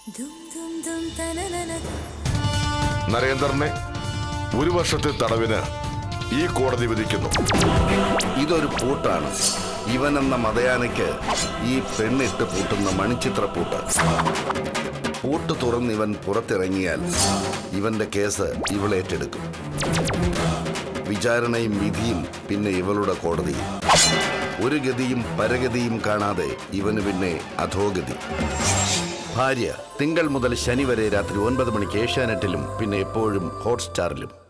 നരേന്ദ്രനെ ഒരു വർഷത്തെ തടവിന് ഈ കോടതി വിധിക്കുന്നു ഇതൊരു പൂട്ടാണ് ഇവൻ എന്ന മതയാനയ്ക്ക് ഈ പെണ്ണിട്ട് പൂട്ടുന്ന മണിച്ചിത്ര പൂട്ട് പൂട്ട് തുറന്ന് ഇവൻ പുറത്തിറങ്ങിയാൽ ഇവന്റെ കേസ് ഇവളേറ്റെടുക്കും വിചാരണയും വിധിയും പിന്നെ ഇവളുടെ കോടതിയിൽ ഒരു ഗതിയും പരഗതിയും കാണാതെ ഇവന് പിന്നെ അധോഗതി ഭാര്യ തിങ്കൾ മുതൽ ശനി വരെ രാത്രി ഒൻപത് മണിക്ക് ഏഷ്യാനെറ്റിലും പിന്നെ എപ്പോഴും ഹോട്ട്സ്റ്റാറിലും